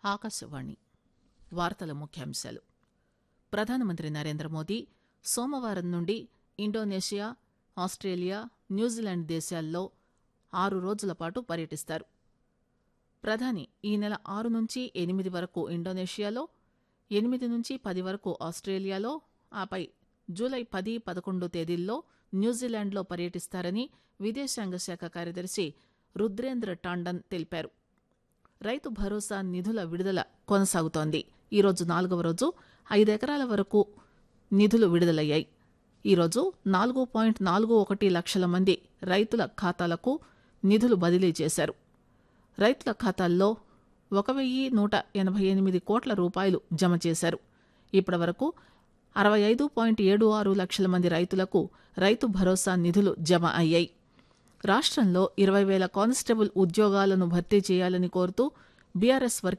ఆకాశవాణి వార్తల ముఖ్యాంశాలు ప్రధానమంత్రి నరేంద్ర మోదీ సోమవారం నుండి ఇండోనేషియా ఆస్టేలియా న్యూజిలాండ్ దేశాల్లో ఆరు రోజుల పాటు పర్యటిస్తారు ప్రధాని ఈ నెల ఆరు నుంచి ఎనిమిది వరకు ఇండోనేషియాలో ఎనిమిది నుంచి పది వరకు ఆస్టేలియాలో ఆపై జూలై పది పదకొండు తేదీల్లో న్యూజిలాండ్లో పర్యటిస్తారని విదేశాంగ శాఖ కార్యదర్శి రుద్రేంద్ర టాండన్ తెలిపారు రైతు భరోసా నిధుల విడుదల కొనసాగుతోంది ఈరోజు నాలుగవ రోజు ఐదెకరాల వరకు నిధులు విడుదలయ్యాయి ఈరోజు నాలుగు పాయింట్ నాలుగు ఒకటి లక్షల మంది రైతుల ఖాతాలకు నిధులు బదిలీ చేశారు రైతుల ఖాతాల్లో ఒక వెయ్యి నూట ఎనభై ఎనిమిది కోట్ల రూపాయలు జమ చేశారు ఇప్పటి వరకు అరవై ఐదు పాయింట్ ఏడు ఆరు లక్షల మంది రైతులకు రైతు భరోసా నిధులు జమ అయ్యాయి రాష్ట్రంలో ఇరవై వేల కానిస్టేబుల్ ఉద్యోగాలను భర్తీ చేయాలని కోరుతూ బీఆర్ఎస్ వర్కింగ్